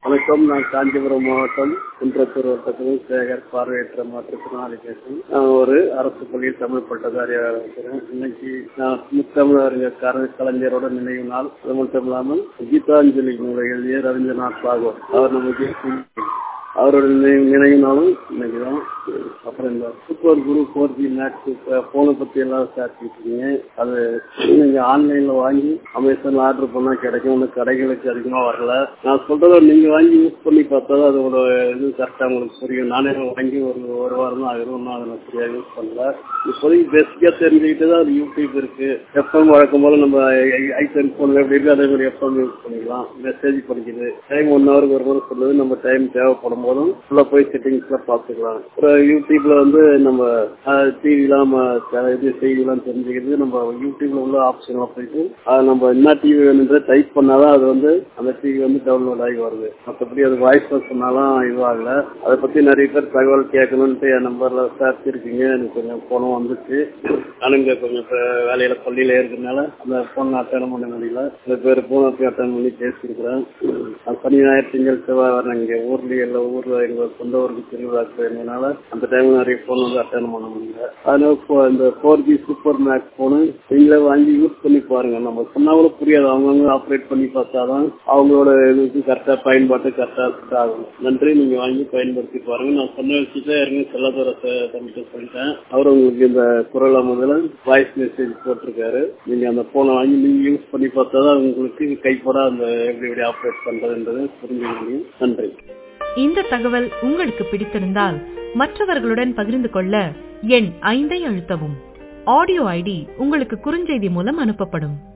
வணக்கம் நான் காஞ்சிபுரம் மாவட்டம் குன்றத்தூர் வட்டத்தில் சேகர் பார்வையற்ற மாற்றுத்திறனாளி பேசுகிறேன் நான் ஒரு அரசு பள்ளியில் தமிழ் பட்டதாரியாக இருக்கிறேன் இன்னைக்கு நான் முத்தமிழ் அறிஞர் கர- கலைஞரோட நினைவு நாள் அது மட்டும் இல்லாமல் கீதாஞ்சலி நூலை எழுதிய ரவீந்திரநாத் தாகூர் அவர் நமக்கு அவரோட நினைவு நினைவு நாளும் இன்னைக்கு தான் அப்புறம் இந்த Super Guru four G Max போனை பத்தி எல்லாம் விசாரிச்சுருக்கீங்க அது நீங்க ஆன்லைன்ல வாங்கி அமேசான்ல ஆர்டர் பண்ணா கிடைக்கும் ஒன்றும் கடைகளுக்கு அதிகமா வரல நான் சொல்றத நீங்க வாங்கி யூஸ் பண்ணி பார்த்தா தான் அதோட இது கரெக்டா உங்களுக்கு புரியும் நானே வாங்கி ஒரு ஒரு வாரம் தான் ஆகிரும் இன்னும் அதை நான் சரியா யூஸ் பண்ணல இப்போதைக்கு பேசிக்கா தெரிஞ்சுக்கிட்டு தான் அது யூடியூப் இருக்கு எஃப்எம் வழக்கம் போல நம்ம ஐபோன் போன்ல எப்படி இருக்கு அதே மாதிரி எஃப்எம் யூஸ் பண்ணிக்கலாம் மெசேஜ் படிக்குது டைம் ஒன் ஹவருக்கு ஒரு முறை சொல்லுது நம்ம டைம் தேவைப்படும் போதும் உள்ள போய் செட்டிங்ஸ்ல பார்த்துக்கலாம் அப்புறம் யூடியூப்ல வந்து நம்ம டிவிலாம் நம்ம த- இது செய்திலாம் தெரிஞ்சுக்கிறது நம்ம யூடியூப்ல உள்ள ஆப்ஷன்ல போயிட்டு அது நம்ம என்ன டிவி வேணுன்ற டைப் பண்ணாதான் அது வந்து அந்த டிவி வந்து டவுன்லோட் ஆகி வருது மற்றபடி அது வாய்ஸ் சொன்னாலும் இதுவாகல அதை பத்தி நிறைய பேர் தகவல் கேட்கணும்ட்டு என் நம்பர்ல விசாரிச்சிருக்கீங்க எனக்கு கொஞ்சம் போனும் வந்துச்சு நானும் இங்க கொஞ்சம் இப்ப வேலையில பள்ளியில இருக்கிறதுனால அந்த போன் அட்டன் பண்ண முடியல சில பேர் போன் அப்படி அட்டன் பண்ணி பேசியிருக்கிறேன் நான் சனி ஞாயிறு திங்கள் செவ்வாய் வரேன் இங்க ஊர்லயே இல்ல ஊர்ல எங்க சொந்த ஊருக்கு திருவிழாக்கு இருந்ததுனால அந்த டைம்ல நிறைய போன் வந்து அட்டன் பண்ண முடியல அதனால இப்போ இந்த four G Super Max phone நீங்களே வாங்கி யூஸ் பண்ணி பாருங்க நம்ம சொன்னாலும் புரியாது அவங்கவுங்க ஆப்ரேட் பண்ணி பார்த்தாதான் அவங்களோட இதுக்கு கரெக்டா பயன்பாட்டு கரெக்டா ஆகும் நன்றி நீங்க வாங்கி பயன்படுத்தி பாருங்க நான் சொன்ன விஷயத்த ஏற்கனவே செல்லதுர தம்பிட்டு சொல்லிட்டேன் அவர் உங்களுக்கு இந்த குரல் முதல்ல வாய்ஸ் மெசேஜ் போட்டிருக்காரு நீங்க அந்த போனை வாங்கி நீங்க யூஸ் பண்ணி பார்த்தாதான் உங்களுக்கு கைப்பட அந்த எப்படி எப்படி ஆப்ரேட் பண்றதுன்றது புரிஞ்சுக்க முடியும் நன்றி இந்த தகவல் உங்களுக்கு பிடித்திருந்தால் மற்றவர்களுடன் பகிர்ந்து கொள்ள எண் ஐந்தை அழுத்தவும் ஆடியோ ஐடி உங்களுக்கு குறுஞ்செய்தி மூலம் அனுப்பப்படும்